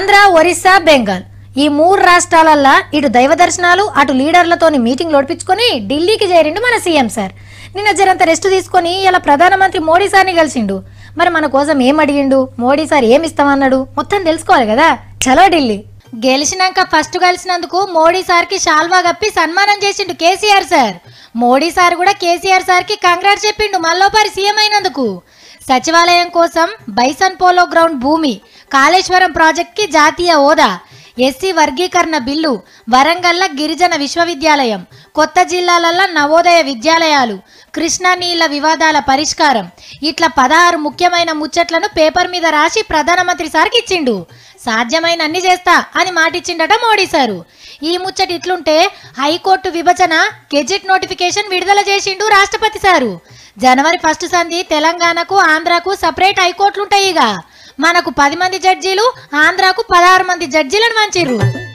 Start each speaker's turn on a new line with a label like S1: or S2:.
S1: ఆంధ్ర ఒరిస్సా బెంగాల్ ఈ మూడు రాష్ట్రాలల్లా ఇటు దైవ దర్శనాలు అటు లీడర్లతోని మీటింగ్ లోడిపించుకొని ఢిల్లీకి చేరిండు మన సీఎం సార్ నిన్న జరంత రెస్ట్ తీసుకొని ఇలా ప్రధానమంత్రి మోడీ సార్ని కలిసిండు మరి మన కోసం ఏం అడిగిండు మోడీ సార్ ఏం ఇస్తామన్నాడు మొత్తం తెలుసుకోవాలి కదా చలో ఢిల్లీ గెలిచినాక ఫస్ట్ కలిసినందుకు మోడీ సార్కి షాల్వా కప్పి సన్మానం చేసిండు కేసీఆర్ సార్ మోడీ సార్ కూడా కేసీఆర్ సార్కి కంగ్రాట్ చెప్పిండు మల్లోపారి సీఎం అయినందుకు సచివాలయం కోసం బైసన్ పోలో గ్రౌండ్ భూమి కాళేశ్వరం ప్రాజెక్ట్కి జాతీయ హోదా ఎస్సీ వర్గీకరణ బిల్లు వరంగల్ల గిరిజన విశ్వవిద్యాలయం కొత్త జిల్లాలల్ల నవోదయ విద్యాలయాలు కృష్ణా నీళ్ల వివాదాల పరిష్కారం ఇట్లా పదహారు ముఖ్యమైన ముచ్చట్లను పేపర్ మీద రాసి ప్రధానమంత్రి సార్కి ఇచ్చిండు సాధ్యమైన అన్ని చేస్తా అని మాటిచ్చిండట మోడీ సారు ఈ ముచ్చట ఇట్లుంటే హైకోర్టు విభజన గెజెట్ నోటిఫికేషన్ విడుదల చేసిండు రాష్ట్రపతి సారు జనవరి ఫస్ట్ సంధి తెలంగాణకు ఆంధ్రాకు సపరేట్ హైకోర్టులుంటాయి ఇక మనకు పది మంది జడ్జీలు ఆంధ్రాకు పదహారు మంది జడ్జీలను మంచిర్రు